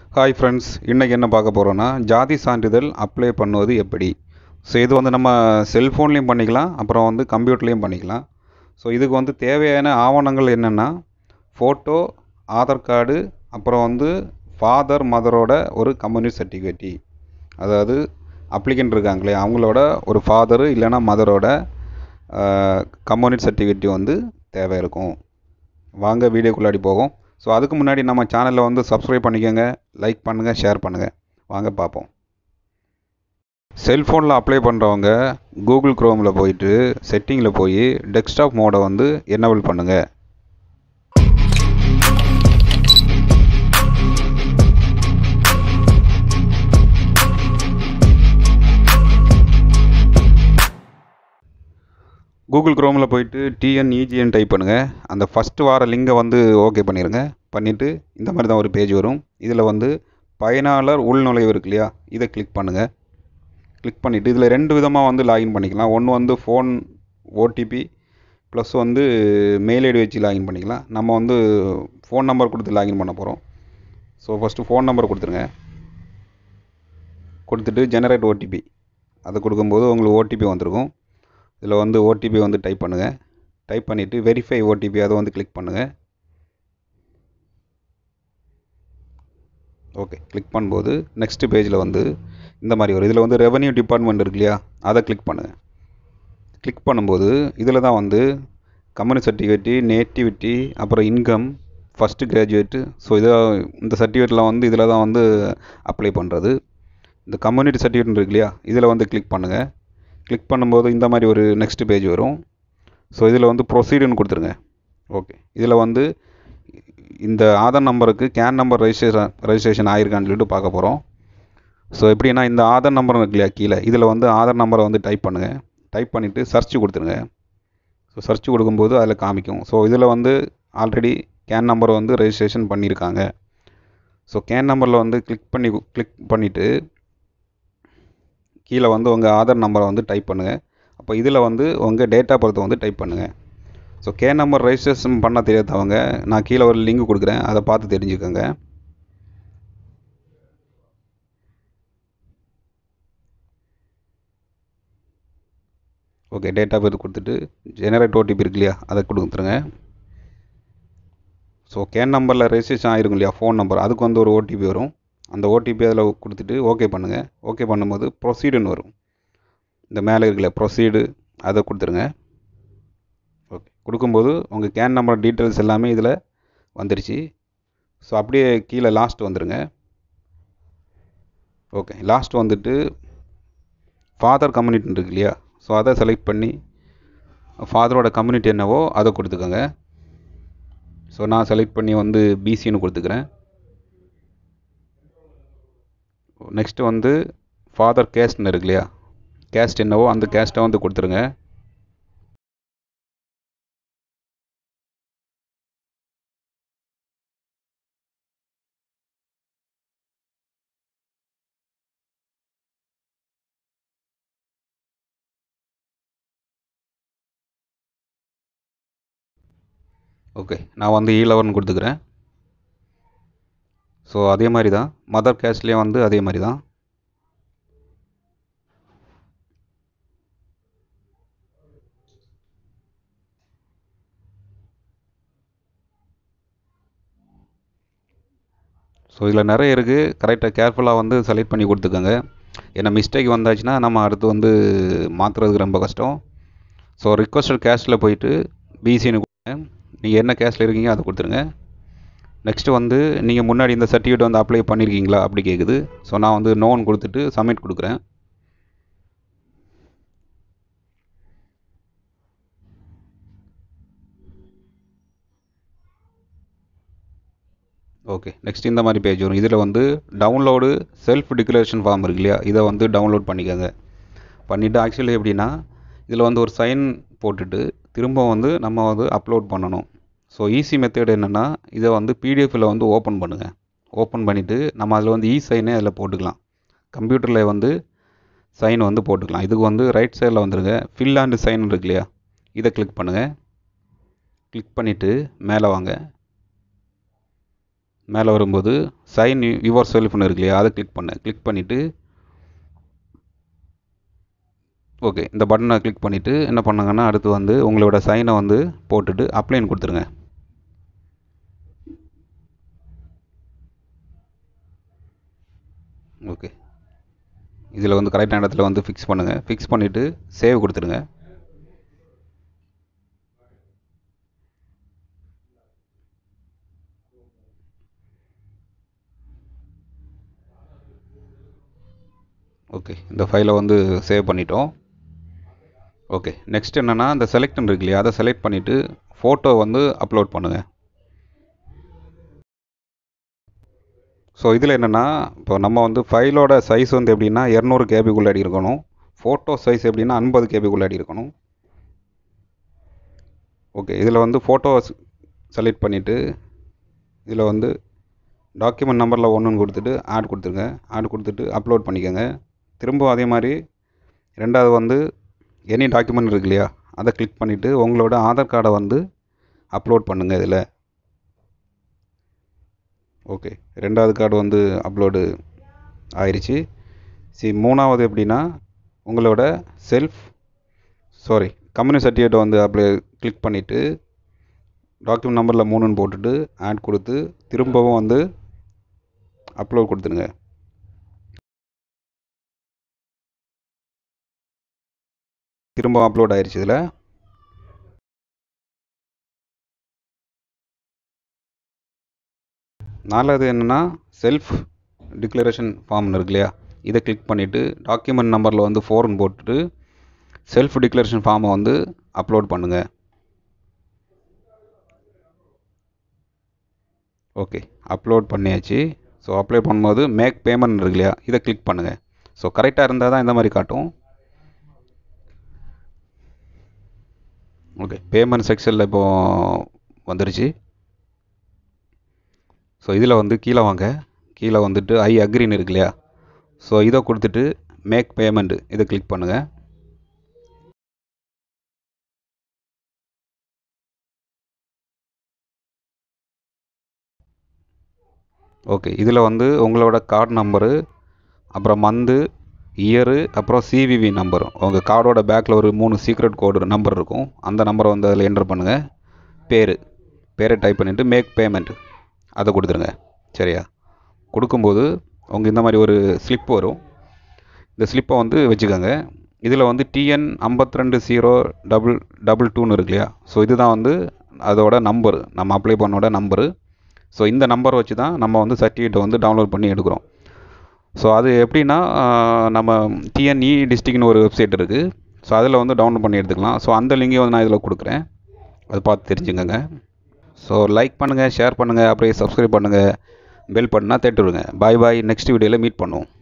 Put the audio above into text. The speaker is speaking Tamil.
ஹாய் ஃப்ரெண்ட்ஸ் இன்றைக்கி என்ன பார்க்க போகிறோன்னா ஜாதி சான்றிதழ் அப்ளை பண்ணுவது எப்படி ஸோ இது வந்து நம்ம செல்ஃபோன்லேயும் பண்ணிக்கலாம் அப்புறம் வந்து கம்ப்யூட்டர்லேயும் பண்ணிக்கலாம் ஸோ இதுக்கு வந்து தேவையான ஆவணங்கள் என்னென்னா ஃபோட்டோ ஆதார் கார்டு அப்புறம் வந்து ஃபாதர் மதரோட ஒரு கம்யூனிட்டி சர்டிஃபிகேட்டி அதாவது அப்ளிகண்ட் இருக்காங்களே அவங்களோட ஒரு ஃபாதரு இல்லைன்னா மதரோட கம்யூனிட்டி சர்டிஃபிகேட்டி வந்து தேவை இருக்கும் வாங்க வீடியோக்குள்ளாடி போகும் ஸோ அதுக்கு முன்னாடி நம்ம சேனலில் வந்து சப்ஸ்கிரைப் பண்ணிக்கோங்க லைக் பண்ணுங்கள் ஷேர் பண்ணுங்கள் வாங்க பார்ப்போம் செல்ஃபோனில் அப்ளை பண்ணுறவங்க கூகுள் க்ரோமில் போயிட்டு செட்டிங்கில் போய் டெஸ்க்டாப் மோடை வந்து என்னபிள் பண்ணுங்கள் கூகுள் க்ரோமில் போயிட்டு டிஎன்இஜிஎன் டைப் பண்ணுங்கள் அந்த ஃபஸ்ட்டு வார லிங்கை வந்து ஓகே பண்ணிடுங்க பண்ணிவிட்டு இந்த மாதிரி தான் ஒரு பேஜ் வரும் இதில் வந்து பயனாளர் உள்நுழைவு இருக்கு இல்லையா இதை கிளிக் பண்ணுங்கள் கிளிக் பண்ணிவிட்டு இதில் ரெண்டு விதமாக வந்து லாகின் பண்ணிக்கலாம் ஒன்று வந்து ஃபோன் ஓடிபி ப்ளஸ் வந்து மெயில் ஐடி வச்சு லாகின் பண்ணிக்கலாம் நம்ம வந்து ஃபோன் நம்பர் கொடுத்து லாகின் பண்ண போகிறோம் ஸோ ஃபஸ்ட்டு ஃபோன் நம்பர் கொடுத்துருங்க கொடுத்துட்டு ஜெனரேட் ஓடிபி அதை கொடுக்கும்போது உங்களுக்கு ஓடிபி வந்திருக்கும் இதில் வந்து ஓடிபி வந்து டைப் பண்ணுங்கள் டைப் பண்ணிவிட்டு வெரிஃபை ஓடிபி அதை வந்து கிளிக் பண்ணுங்கள் ஓகே கிளிக் பண்ணும்போது நெக்ஸ்ட்டு பேஜில் வந்து இந்த மாதிரி வரும் இதில் வந்து ரெவன்யூ டிபார்ட்மெண்ட் இருக்கு இல்லையா அதை கிளிக் பண்ணுங்கள் கிளிக் பண்ணும்போது இதில் தான் வந்து கம்யூனிட்டி சர்டிஃபிகேட்டு நேட்டிவிட்டி அப்புறம் இன்கம் ஃபஸ்ட்டு கிராஜுவேட்டு ஸோ இதை இந்த சர்டிஃபிகேட்லாம் வந்து இதில் தான் வந்து அப்ளை பண்ணுறது இந்த கம்யூனிட்டி சர்டிஃபிகேட் இருக்கு இல்லையா இதில் வந்து கிளிக் பண்ணுங்கள் கிளிக் பண்ணும்போது இந்த மாதிரி ஒரு நெக்ஸ்ட் பேஜ் வரும் ஸோ இதில் வந்து ப்ரொசீடுன்னு கொடுத்துருங்க ஓகே இதில் வந்து இந்த ஆதார் நம்பருக்கு கேன் நம்பர் ரெஜிஸ்ட்ரேஷன் ரெஜிஸ்ட்ரேஷன் ஆயிருக்கான்னு சொல்லிட்டு பார்க்க போகிறோம் ஸோ எப்படின்னா இந்த ஆதார் நம்பர் இருக்கு இல்லையா கீழே இதில் வந்து ஆதார் நம்பரை வந்து டைப் பண்ணுங்கள் டைப் பண்ணிவிட்டு சர்ச் கொடுத்துருங்க ஸோ சர்ச் கொடுக்கும்போது அதில் காமிக்கும் ஸோ இதில் வந்து ஆல்ரெடி கேன் நம்பர் வந்து ரெஜிஸ்ட்ரேஷன் பண்ணியிருக்காங்க ஸோ கேன் நம்பரில் வந்து கிளிக் பண்ணி கிளிக் பண்ணிவிட்டு கீழே வந்து உங்கள் ஆதார் நம்பரை வந்து டைப் பண்ணுங்கள் அப்போ இதில் வந்து உங்கள் டேட் ஆஃப் பர்த்தை வந்து டைப் பண்ணுங்கள் ஸோ கே நம்பர் ரெஜிஸ்ட்ரேஷன் பண்ண தெரியாதவங்க நான் கீழே ஒரு லிங்க் கொடுக்குறேன் அதை பார்த்து தெரிஞ்சுக்கோங்க ஓகே டேட் ஆஃப் பர்த் கொடுத்துட்டு ஜெனரேட் ஓடிபி இருக்கு இல்லையா அதை கொடுத்துருங்க ஸோ கேன் நம்பரில் ரெஜிஸ்ட்ரேஷன் ஆகிருக்கும் இல்லையா ஃபோன் நம்பர் அதுக்கு வந்து ஒரு ஓடிபி வரும் அந்த ஓடிபி அதில் கொடுத்துட்டு ஓகே பண்ணுங்கள் ஓகே பண்ணும்போது ப்ரொசீடுன்னு வரும் இந்த மேலே இருக்குல்ல ப்ரொசீடு அதை கொடுத்துருங்க ஓகே கொடுக்கும்போது உங்கள் கேன் நம்பர் டீட்டெயில்ஸ் எல்லாமே இதில் வந்துருச்சு ஸோ அப்படியே கீழே லாஸ்ட் வந்துடுங்க ஓகே லாஸ்ட் வந்துட்டு ஃபாதர் கம்யூனிட்டி இருக்கு இல்லையா ஸோ அதை செலக்ட் பண்ணி ஃபாதரோட கம்யூனிட்டி என்னவோ அதை கொடுத்துக்கோங்க ஸோ நான் செலக்ட் பண்ணி வந்து பிசின்னு கொடுத்துக்கிறேன் நெக்ஸ்ட்டு வந்து ஃபாதர் கேஸ்ட்னு இருக்கு இல்லையா கேஸ்ட் என்னவோ அந்த கேஸ்ட்டை வந்து கொடுத்துருங்க ஓகே நான் வந்து ஈலவன் கொடுத்துக்கிறேன் ஸோ அதே மாதிரி தான் மதர் கேஸ்ட்லேயும் வந்து அதே மாதிரி தான் ஸோ இதில் நிறைய இருக்குது கரெக்டாக கேர்ஃபுல்லாக வந்து செலக்ட் பண்ணி கொடுத்துக்கோங்க ஏன்னா மிஸ்டேக் வந்தாச்சுன்னா நம்ம அடுத்து வந்து மாற்றுறதுக்கு ரொம்ப கஷ்டம் ஸோ ரிக்வஸ்டட் கேஷில் போயிட்டு பிசின்னு கொடுங்க நீங்கள் என்ன கேஷில் இருக்கீங்க அதை கொடுத்துருங்க நெக்ஸ்ட்டு வந்து நீங்கள் முன்னாடி இந்த சர்டிஃபிகேட் வந்து அப்ளை பண்ணியிருக்கீங்களா அப்படி கேட்குது ஸோ நான் வந்து நோன் கொடுத்துட்டு சப்மிட் கொடுக்குறேன் ஓகே நெக்ஸ்ட் இந்த மாதிரி பேஜ் வரும் இதில் வந்து டவுன்லோடு செல்ஃப் டிக்ளரேஷன் ஃபார்ம் இருக்கு இல்லையா இதை வந்து டவுன்லோட் பண்ணிக்கோங்க பண்ணிவிட்டு ஆக்சுவலி எப்படின்னா இதில் வந்து ஒரு சைன் போட்டுட்டு திரும்ப வந்து நம்ம வந்து அப்லோட் பண்ணணும் ஸோ ஈஸி மெத்தட் என்னென்னா இதை வந்து பிடிஎஃபில் வந்து ஓப்பன் பண்ணுங்கள் ஓப்பன் பண்ணிவிட்டு நம்ம அதில் வந்து இ சைனே அதில் போட்டுக்கலாம் கம்ப்யூட்டரில் வந்து சைன் வந்து போட்டுக்கலாம் இதுக்கு வந்து ரைட் சைடில் வந்துருங்க ஃபில் அண்ட் சைன் இருக்கு இல்லையா இதை கிளிக் பண்ணுங்கள் கிளிக் பண்ணிவிட்டு மேலே வாங்க மேலே வரும்போது சைன் யுவர் செல்ஃப்னு இருக்கு இல்லையா அதை கிளிக் பண்ணு கிளிக் பண்ணிவிட்டு ஓகே இந்த பட்டனை கிளிக் பண்ணிவிட்டு என்ன பண்ணுங்கன்னா அடுத்து வந்து உங்களோட சைனை வந்து போட்டுட்டு அப்ளைன் கொடுத்துருங்க ஓகே இதில் வந்து கரெக்டான இடத்துல வந்து ஃபிக்ஸ் பண்ணுங்கள் ஃபிக்ஸ் பண்ணிவிட்டு சேவ் கொடுத்துருங்க ஓகே இந்த ஃபைலை வந்து சேவ் பண்ணிட்டோம் ஓகே நெக்ஸ்ட் என்னென்னா இந்த செலக்ட்னு இருக்கு இல்லையா அதை செலக்ட் பண்ணிவிட்டு ஃபோட்டோ வந்து அப்லோட் பண்ணுங்கள் ஸோ இதில் என்னென்னா இப்போ நம்ம வந்து ஃபைலோட சைஸ் வந்து எப்படின்னா இரநூறு கேபிக்குள்ளாடி இருக்கணும் ஃபோட்டோ சைஸ் எப்படின்னா ஐம்பது கேபிக்குள்ளாடி இருக்கணும் ஓகே இதில் வந்து ஃபோட்டோ செலக்ட் பண்ணிவிட்டு இதில் வந்து டாக்குமெண்ட் நம்பரில் ஒன்றுன்னு கொடுத்துட்டு ஆட் கொடுத்துருங்க ஆட் கொடுத்துட்டு அப்லோட் பண்ணிக்கோங்க திரும்ப அதே மாதிரி ரெண்டாவது வந்து எனி டாக்குமெண்ட் இருக்கு இல்லையா அதை கிளிக் பண்ணிவிட்டு உங்களோட ஆதார் கார்டை வந்து அப்லோட் பண்ணுங்கள் இதில் ஓகே ரெண்டாவது கார்டு வந்து அப்லோடு ஆயிடுச்சு சி மூணாவது எப்படின்னா உங்களோட செல்ஃப் சாரி கம்பெனி சர்டிஃபிகேட்டை வந்து அப்ளை கிளிக் பண்ணிவிட்டு டாக்குமெண்ட் நம்பரில் மூணுன்னு போட்டுட்டு ஆட் கொடுத்து திரும்பவும் வந்து அப்லோட் கொடுத்துருங்க திரும்ப அப்லோட் ஆயிடுச்சு இதில் நாலாவது என்னென்னா செல்ஃப் டிக்ளரேஷன் ஃபார்ம்னு இருக்கு இல்லையா இதை கிளிக் பண்ணிவிட்டு டாக்குமெண்ட் நம்பரில் வந்து ஃபோர்னு போட்டுட்டு செல்ஃப் டிக்ளரேஷன் ஃபார்மை வந்து அப்லோட் பண்ணுங்கள் ஓகே அப்லோட் பண்ணியாச்சு ஸோ அப்ளை பண்ணும்போது மேக் பேமெண்ட் இருக்கு இல்லையா இதை கிளிக் பண்ணுங்கள் ஸோ கரெக்டாக இருந்தால் தான் இந்த மாதிரி காட்டும் ஓகே பேமெண்ட் செக்ஷனில் இப்போது வந்துருச்சு ஸோ இதில் வந்து கீழே வாங்க கீழே வந்துட்டு ஐ அக்ரின்னு இருக்கு இல்லையா ஸோ இதை கொடுத்துட்டு மேக் பேமெண்ட் இதை கிளிக் பண்ணுங்கள் ஓகே இதில் வந்து உங்களோட கார்டு நம்பரு அப்புறம் மந்த்து இயரு அப்புறம் சிவிவி நம்பர் உங்கள் கார்டோட பேக்கில் ஒரு மூணு சீக்ரெட் கோடு நம்பர் இருக்கும் அந்த நம்பரை வந்து அதில் என்டர் பண்ணுங்கள் பேர் பேரை டைப் பண்ணிவிட்டு மேக் பேமெண்ட் அதை கொடுத்துருங்க சரியா கொடுக்கும்போது உங்கள் இந்த மாதிரி ஒரு ஸ்லிப் வரும் இந்த ஸ்லிப்பை வந்து வச்சுக்கோங்க இதில் வந்து டிஎன் ஐம்பத்தி ரெண்டு ஜீரோ டபுள் டபுள் டூன்னு இருக்கு இல்லையா ஸோ இதுதான் வந்து அதோட நம்பரு நம்ம அப்ளை பண்ணோட நம்பரு ஸோ இந்த நம்பரை வச்சு தான் நம்ம வந்து சர்டிஃபிகேட்டை வந்து டவுன்லோட் பண்ணி எடுக்கிறோம் ஸோ அது எப்படின்னா நம்ம டிஎன்இ டிஸ்ட்ரிக்ட்னு ஒரு வெப்சைட் இருக்குது ஸோ அதில் வந்து டவுன்லோட் பண்ணி எடுத்துக்கலாம் ஸோ அந்த லிங்கையும் வந்து நான் இதில் கொடுக்குறேன் அது பார்த்து தெரிஞ்சுக்கோங்க ஸோ லைக் பண்ணுங்கள் ஷேர் பண்ணுங்கள் அப்படியே சப்ஸ்கிரைப் பண்ணுங்கள் பெல் பண்ணால் தட்டி விடுங்க பாய் பாய் நெக்ஸ்ட் வீடியோவில் மீட் பண்ணுவோம்